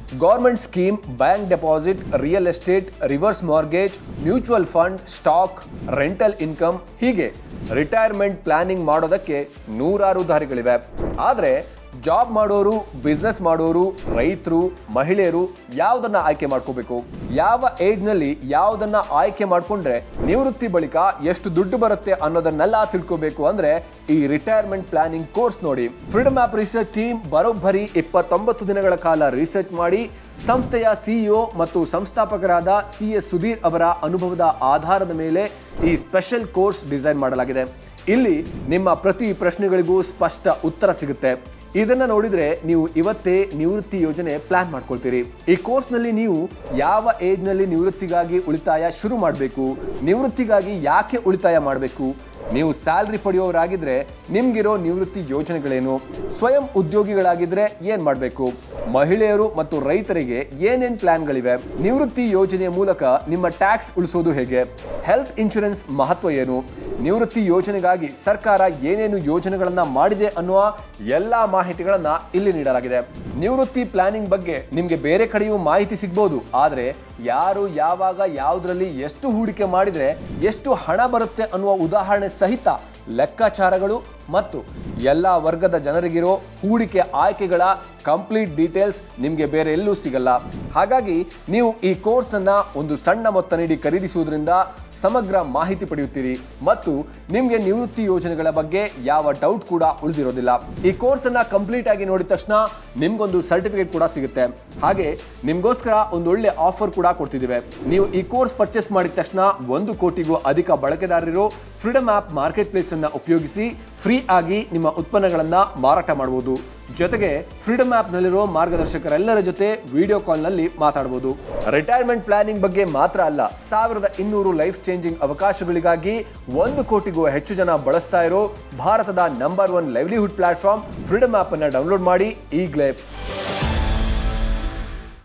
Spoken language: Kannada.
government scheme bank deposit real estate reverse mortgage mutual fund stock rental income ಹೀಗೆ ರಿಟೈರ್ಮೆಂಟ್ ಪ್ಲಾನಿಂಗ್ ಮಾಡೋದಕ್ಕೆ ನೂರಾರು ದಾರಿಗಳಿವೆ ಆದರೆ ಜಾಬ್ ಮಾಡೋರು ಬಿಸ್ನೆಸ್ ಮಾಡೋರು ರೈತರು ಮಹಿಳೆಯರು ಯಾವುದನ್ನ ಆಯ್ಕೆ ಮಾಡ್ಕೋಬೇಕು ಯಾವ ಏಜ್ನಲ್ಲಿ ಯಾವುದನ್ನ ಆಯ್ಕೆ ಮಾಡ್ಕೊಂಡ್ರೆ ನಿವೃತ್ತಿ ಬಳಿಕ ಎಷ್ಟು ದುಡ್ಡು ಬರುತ್ತೆ ಅನ್ನೋದನ್ನೆಲ್ಲ ತಿಳ್ಕೋಬೇಕು ಅಂದ್ರೆ ಈ ರಿಟೈರ್ಮೆಂಟ್ ಪ್ಲಾನಿಂಗ್ ಕೋರ್ಸ್ ನೋಡಿ ಫ್ರೀಡಮ್ ಆಪ್ ರಿಸರ್ಚ್ ಟೀಮ್ ಬರೋಬ್ಬರಿ ಇಪ್ಪತ್ತೊಂಬತ್ತು ದಿನಗಳ ಕಾಲ ರಿಸರ್ಚ್ ಮಾಡಿ ಸಂಸ್ಥೆಯ ಸಿಇಒ ಮತ್ತು ಸಂಸ್ಥಾಪಕರಾದ ಸಿ ಎಸ್ ಸುಧೀರ್ ಅವರ ಅನುಭವದ ಆಧಾರದ ಮೇಲೆ ಈ ಸ್ಪೆಷಲ್ ಕೋರ್ಸ್ ಡಿಸೈನ್ ಮಾಡಲಾಗಿದೆ ಇಲ್ಲಿ ನಿಮ್ಮ ಪ್ರತಿ ಪ್ರಶ್ನೆಗಳಿಗೂ ಸ್ಪಷ್ಟ ಉತ್ತರ ಸಿಗುತ್ತೆ ಇದನ್ನ ನೋಡಿದ್ರೆ ನೀವು ಇವತ್ತೇ ನಿವೃತ್ತಿ ಯೋಜನೆ ಪ್ಲಾನ್ ಮಾಡ್ಕೊಳ್ತೀರಿ ಈ ಕೋರ್ಸ್ನಲ್ಲಿ ನೀವು ಯಾವ ಏಜ್ನಲ್ಲಿ ನಿವೃತ್ತಿಗಾಗಿ ಉಳಿತಾಯ ಶುರು ಮಾಡಬೇಕು ನಿವೃತ್ತಿಗಾಗಿ ಯಾಕೆ ಉಳಿತಾಯ ಮಾಡಬೇಕು ನೀವು ಸ್ಯಾಲ್ರಿ ಪಡೆಯೋರಾಗಿದ್ರೆ ನಿಮ್ಗಿರೋ ನಿವೃತ್ತಿ ಯೋಜನೆಗಳೇನು ಸ್ವಯಂ ಉದ್ಯೋಗಿಗಳಾಗಿದ್ರೆ ಏನ್ ಮಾಡಬೇಕು ಮಹಿಳೆಯರು ಮತ್ತು ರೈತರಿಗೆ ಏನೇನ್ ಪ್ಲಾನ್ಗಳಿವೆ ನಿವೃತ್ತಿ ಯೋಜನೆಯ ಮೂಲಕ ನಿಮ್ಮ ಟ್ಯಾಕ್ಸ್ ಉಳಿಸೋದು ಹೇಗೆ ಹೆಲ್ತ್ ಇನ್ಶೂರೆನ್ಸ್ ಮಹತ್ವ ಏನು ನಿವೃತ್ತಿ ಯೋಜನೆಗಾಗಿ ಸರ್ಕಾರ ಏನೇನು ಯೋಜನೆಗಳನ್ನ ಮಾಡಿದೆ ಅನ್ನುವ ಎಲ್ಲಾ ಮಾಹಿತಿಗಳನ್ನ ಇಲ್ಲಿ ನೀಡಲಾಗಿದೆ ನಿವೃತ್ತಿ ಪ್ಲಾನಿಂಗ್ ಬಗ್ಗೆ ನಿಮ್ಗೆ ಬೇರೆ ಕಡೆಯೂ ಮಾಹಿತಿ ಸಿಗ್ಬೋದು ಆದ್ರೆ ಯಾರು ಯಾವಾಗ ಯಾವುದರಲ್ಲಿ ಎಷ್ಟು ಹೂಡಿಕೆ ಮಾಡಿದ್ರೆ ಎಷ್ಟು ಹಣ ಬರುತ್ತೆ ಅನ್ನುವ ಉದಾಹರಣೆ ಸಹಿತ ಲೆಕ್ಕಾಚಾರಗಳು ಮತ್ತು ಎಲ್ಲ ವರ್ಗದ ಜನರಿಗಿರೋ ಹೂಡಿಕೆ ಆಯ್ಕೆಗಳ ಕಂಪ್ಲೀಟ್ ಡೀಟೇಲ್ಸ್ ನಿಮಗೆ ಬೇರೆ ಎಲ್ಲೂ ಸಿಗಲ್ಲ ಹಾಗಾಗಿ ನೀವು ಈ ಕೋರ್ಸ್ ಅನ್ನ ಒಂದು ಸಣ್ಣ ಮೊತ್ತ ನೀಡಿ ಖರೀದಿಸುವುದರಿಂದ ಸಮಗ್ರ ಮಾಹಿತಿ ಪಡೆಯುತ್ತೀರಿ ಮತ್ತು ನಿಮಗೆ ನಿವೃತ್ತಿ ಯೋಜನೆಗಳ ಬಗ್ಗೆ ಯಾವ ಡೌಟ್ ಕೂಡ ಉಳಿದಿರೋದಿಲ್ಲ ಈ ಕೋರ್ಸ್ ಅನ್ನ ಕಂಪ್ಲೀಟ್ ಆಗಿ ನೋಡಿದ ತಕ್ಷಣ ನಿಮ್ಗೊಂದು ಸರ್ಟಿಫಿಕೇಟ್ ಕೂಡ ಸಿಗುತ್ತೆ ಹಾಗೆ ನಿಮ್ಗೋಸ್ಕರ ಒಂದು ಒಳ್ಳೆ ಆಫರ್ ಕೂಡ ಕೊಡ್ತಿದ್ದೀವಿ ನೀವು ಈ ಕೋರ್ಸ್ ಪರ್ಚೇಸ್ ಮಾಡಿದ ತಕ್ಷಣ ಒಂದು ಕೋಟಿಗೂ ಅಧಿಕ ಬಳಕೆದಾರರು ಫ್ರೀಡಮ್ ಆಪ್ ಮಾರ್ಕೆಟ್ ಪ್ಲೇಸ್ ಅನ್ನ ಉಪಯೋಗಿಸಿ ಫ್ರೀ ಆಗಿ ನಿಮ್ಮ ಉತ್ಪನ್ನಗಳನ್ನ ಮಾರಾಟ ಮಾಡಬಹುದು ಜೊತೆಗೆ ಫ್ರೀಡಮ್ ಆಪ್ ನಲ್ಲಿರೋ ಮಾರ್ಗದರ್ಶಕರೆಲ್ಲರ ಜೊತೆ ವಿಡಿಯೋ ಕಾಲ್ ನಲ್ಲಿ ಮಾತಾಡಬಹುದು ರಿಟೈರ್ಮೆಂಟ್ ಪ್ಲಾನಿಂಗ್ ಬಗ್ಗೆ ಮಾತ್ರ ಅಲ್ಲ ಸಾವಿರದ ಇನ್ನೂರು ಲೈಫ್ ಚೇಂಜಿಂಗ್ ಅವಕಾಶಗಳಿಗಾಗಿ ಒಂದು ಕೋಟಿಗೂ ಹೆಚ್ಚು ಜನ ಬಳಸ್ತಾ ಇರೋ ಭಾರತದ number one livelihood platform freedom app ಅನ್ನ ಡೌನ್ಲೋಡ್ ಮಾಡಿ ಈಗಲೇ